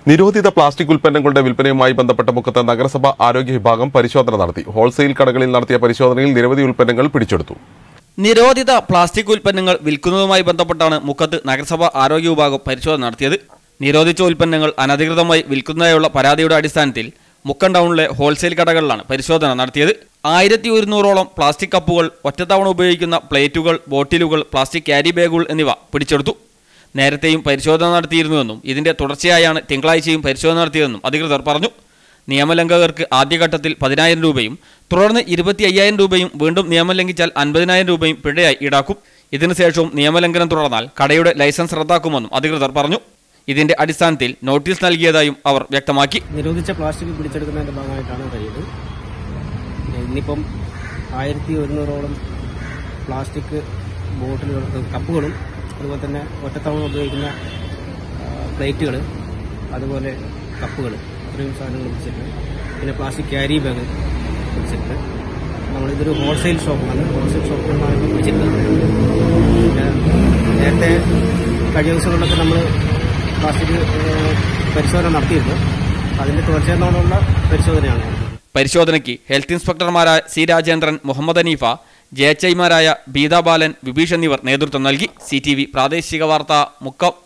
നിരോധിത പ്ലാസ്റ്റിക് ഉൽപ്പന്നങ്ങളുടെ വിൽപ്പനയുമായി ബന്ധപ്പെട്ട മുക്കത്ത് നഗരസഭ ആരോഗ്യ വിഭാഗം പരിശോധന നടത്തി ഹോൾസെയിൽ കടകളിൽ നടത്തിയ പരിശോധനയിൽ നിരവധി ഉൽപ്പന്നങ്ങൾ പിടിച്ചെടുത്തു നിരോധിത പ്ലാസ്റ്റിക് ഉൽപ്പന്നങ്ങൾ വിൽക്കുന്നതുമായി ബന്ധപ്പെട്ടാണ് മുക്കത്ത് നഗരസഭ ആരോഗ്യ വിഭാഗം പരിശോധന നടത്തിയത് നിരോധിച്ച ഉൽപ്പന്നങ്ങൾ അനധികൃതമായി വിൽക്കുന്നതായുള്ള പരാതിയുടെ അടിസ്ഥാനത്തിൽ മുക്കം ടൗണിലെ ഹോൾസെയിൽ കടകളിലാണ് പരിശോധന നടത്തിയത് ആയിരത്തി ഒരുന്നൂറോളം പ്ലാസ്റ്റിക് കപ്പുകൾ ഒറ്റത്തവണ ഉപയോഗിക്കുന്ന പ്ലേറ്റുകൾ ബോട്ടിലുകൾ പ്ലാസ്റ്റിക് ക്യാരി ബാഗുകൾ എന്നിവ പിടിച്ചെടുത്തു നേരത്തെയും പരിശോധന നടത്തിയിരുന്നുവെന്നും ഇതിന്റെ തുടർച്ചയായാണ് തിങ്കളാഴ്ചയും പരിശോധന നടത്തിയതെന്നും അധികൃതർ പറഞ്ഞു നിയമലംഘകർക്ക് ആദ്യഘട്ടത്തിൽ പതിനായിരം രൂപയും തുടർന്ന് ഇരുപത്തി അയ്യായിരം രൂപയും വീണ്ടും നിയമം ലംഘിച്ചാൽ അൻപതിനായിരം രൂപയും പിഴയായി ഈടാക്കും ഇതിനുശേഷവും നിയമലംഘനം തുടർന്നാൽ കടയുടെ ലൈസൻസ് റദ്ദാക്കുമെന്നും അധികൃതർ പറഞ്ഞു ഇതിന്റെ അടിസ്ഥാനത്തിൽ നോട്ടീസ് നൽകിയതായും അവർ വ്യക്തമാക്കി നിരോധിച്ച പ്ലാസ്റ്റിക് പിടിച്ചെടുക്കുന്നതിന്റെ ഭാഗമായിട്ടാണ് കഴിയുന്നത് ഇന്നിപ്പം ആയിരത്തി ഒരുന്നൂറോളം പ്ലാസ്റ്റിക് ബോട്ടിലുകൾ കപ്പുകളും അതുപോലെ തന്നെ ഒറ്റത്തവണ ഉപയോഗിക്കുന്ന പ്ലേറ്റുകൾ അതുപോലെ കപ്പുകൾ ഇത്രയും സാധനങ്ങൾ പിടിച്ചിട്ടുണ്ട് പിന്നെ പ്ലാസ്റ്റിക് ക്യാരി ബാഗ് പിടിച്ചിട്ടുണ്ട് നമ്മളിതൊരു ഹോൾസെയിൽ ഷോപ്പാണ് ഹോൾസെയിൽ ഷോപ്പിൽ നിന്നാണ് ഇപ്പോൾ പിടിച്ചിട്ടുള്ളത് പിന്നെ നേരത്തെ കഴിഞ്ഞ ദിവസങ്ങളിലൊക്കെ നമ്മൾ പ്ലാസ്റ്റിക് ഏഹ്, പരിശോധന നടത്തിയിരുന്നു അതിന്റെ തുടർച്ചയെന്നോടുള്ള പരിശോധനയാണ് പരിശോധനയ്ക്ക് ഹെൽത്ത് ഇൻസ്പെക്ടർമാരായ C Rajendran Muhammad Aneefa J H ഐമാരായ ബീതാ ബാലൻ വിഭീഷ് എന്നിവർ നേതൃത്വം നൽകി സി ടി വി പ്രാദേശിക വാർത്ത മുക്കം